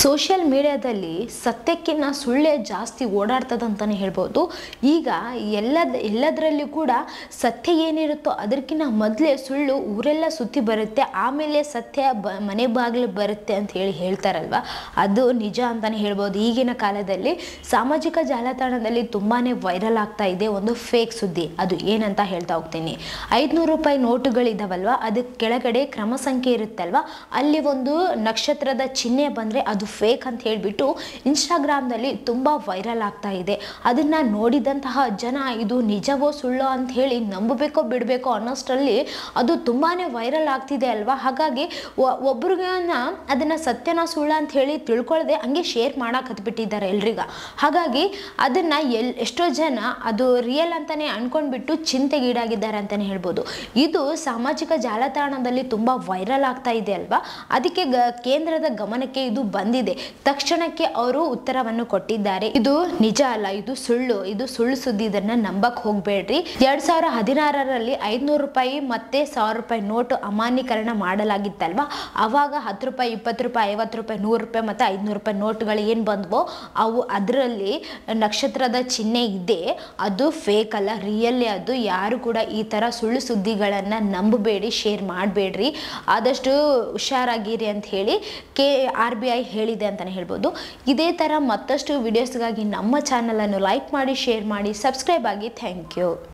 social ಮೀಡಿಯಾದಲ್ಲಿ ಸತ್ಯಕ್ಕಿಂತ ಸುಳ್ಳೇ ಜಾಸ್ತಿ ಓಡಾಡ್ತದಂತಲೇ ಹೇಳ್ಬೋದು ಈಗ ಎಲ್ಲದ ಎಲ್ಲದರಲ್ಲೂ ಕೂಡ ಸತ್ಯ ಏನಿರುತ್ತೋ ಅದಕ್ಕಿಂತ ಮೊದಲೇ ಸುಳ್ಳು ಊರೆಲ್ಲ ಸುತ್ತಿ ಬರುತ್ತೆ ಆಮೇಲೆ ಸತ್ಯ ಬ ಮನೆ ಬಾಗಿಲು ಬರುತ್ತೆ ಅಂತ ಹೇಳಿ ಹೇಳ್ತಾರಲ್ವ ಅದು ನಿಜ ಅಂತಲೇ ಹೇಳ್ಬೋದು ಈಗಿನ ಕಾಲದಲ್ಲಿ ಸಾಮಾಜಿಕ ಜಾಲತಾಣದಲ್ಲಿ ತುಂಬಾ ವೈರಲ್ ಆಗ್ತಾ ಇದೆ ಒಂದು ಫೇಕ್ ಸುದ್ದಿ ಅದು ಏನಂತ ಹೇಳ್ತಾ ಹೋಗ್ತೀನಿ ಐದುನೂರು ರೂಪಾಯಿ ನೋಟುಗಳಿದಾವಲ್ವ ಅದಕ್ಕೆ ಕೆಳಗಡೆ ಕ್ರಮ ಸಂಖ್ಯೆ ಇರುತ್ತಲ್ವ ಅಲ್ಲಿ ಒಂದು ನಕ್ಷತ್ರದ ಚಿಹ್ನೆ ಬಂದರೆ ಅದು ಫೇಕ್ ಅಂತ ಹೇಳಿಬಿಟ್ಟು ಇನ್ಸ್ಟಾಗ್ರಾಮ್ನಲ್ಲಿ ತುಂಬ ವೈರಲ್ ಆಗ್ತಾ ಇದೆ ಅದನ್ನು ನೋಡಿದಂತಹ ಜನ ಇದು ನಿಜವೋ ಸುಳ್ಳೋ ಅಂತ ಹೇಳಿ ನಂಬಬೇಕೋ ಬಿಡಬೇಕೋ ಅನ್ನೋಷ್ಟರಲ್ಲಿ ಅದು ತುಂಬಾ ವೈರಲ್ ಆಗ್ತಿದೆ ಅಲ್ವಾ ಹಾಗಾಗಿ ಒಬ್ರಿಗನ್ನ ಅದನ್ನು ಸತ್ಯನ ಸುಳ್ಳ ಅಂತ ಹೇಳಿ ತಿಳ್ಕೊಳ್ಳದೆ ಹಂಗೆ ಶೇರ್ ಮಾಡಕ್ಕೆ ಹತ್ಬಿಟ್ಟಿದ್ದಾರೆ ಎಲ್ರಿಗ ಹಾಗಾಗಿ ಅದನ್ನು ಎಲ್ ಎಷ್ಟೋ ಜನ ಅದು ರಿಯಲ್ ಅಂತಲೇ ಅನ್ಕೊಂಡ್ಬಿಟ್ಟು ಚಿಂತೆಗೀಡಾಗಿದ್ದಾರೆ ಅಂತಲೇ ಹೇಳ್ಬೋದು ಇದು ಸಾಮಾಜಿಕ ಜಾಲತಾಣದಲ್ಲಿ ತುಂಬ ವೈರಲ್ ಆಗ್ತಾ ಇದೆ ಅಲ್ವಾ ಅದಕ್ಕೆ ಗ ಕೇಂದ್ರದ ಗಮನಕ್ಕೆ ಇದು ಬಂದಿದೆ ತಕ್ಷಣಕ್ಕೆ ಅವರು ಉತ್ತರವನ್ನು ಕೊಟ್ಟಿದ್ದಾರೆ ಇದು ನಿಜ ಅಲ್ಲ ಇದು ಸುಳ್ಳು ಇದು ಸುಳ್ಳು ಸುದ್ದಿ ಇದನ್ನ ನಂಬಕ್ ಹೋಗ್ಬೇಡ್ರಿ ಎರಡ್ ಸಾವಿರ ಹದಿನಾರರಲ್ಲಿ ಐದ್ನೂರು ರೂಪಾಯಿ ಮತ್ತೆ ಸಾವಿರ ರೂಪಾಯಿ ನೋಟು ಅಮಾನ್ಯೀಕರಣ ಮಾಡಲಾಗಿತ್ತಲ್ವಾ ಅವಾಗ ಹತ್ತು ರೂಪಾಯಿ ಇಪ್ಪತ್ತು ರೂಪಾಯಿ ಐವತ್ತು ರೂಪಾಯಿ ನೂರು ರೂಪಾಯಿ ಮತ್ತೆ ಐದುನೂರು ರೂಪಾಯಿ ನೋಟುಗಳು ಏನು ಬಂದ್ವೋ ಅವು ಅದರಲ್ಲಿ ನಕ್ಷತ್ರದ ಚಿಹ್ನೆ ಇದೆ ಅದು ಫೇಕ್ ಅಲ್ಲ ರಿಯಲ್ಲೇ ಅದು ಯಾರು ಕೂಡ ಈ ಥರ ಸುಳ್ಳು ಸುದ್ದಿಗಳನ್ನು ನಂಬಬೇಡಿ ಶೇರ್ ಮಾಡಬೇಡ್ರಿ ಆದಷ್ಟು ಹುಷಾರಾಗಿರಿ ಅಂತ ಹೇಳಿ ಕೆ ಆರ್ ಬಿ ಐ ಹೇಳಿದೆ ಅಂತಲೇ ಹೇಳ್ಬೋದು ಇದೇ ಥರ ಮತ್ತಷ್ಟು ವಿಡಿಯೋಸ್ಗಾಗಿ ನಮ್ಮ ಚಾನಲನ್ನು ಲೈಕ್ ಮಾಡಿ ಶೇರ್ ಮಾಡಿ ಸಬ್ಸ್ಕ್ರೈಬ್ ಆಗಿ ಥ್ಯಾಂಕ್ ಯು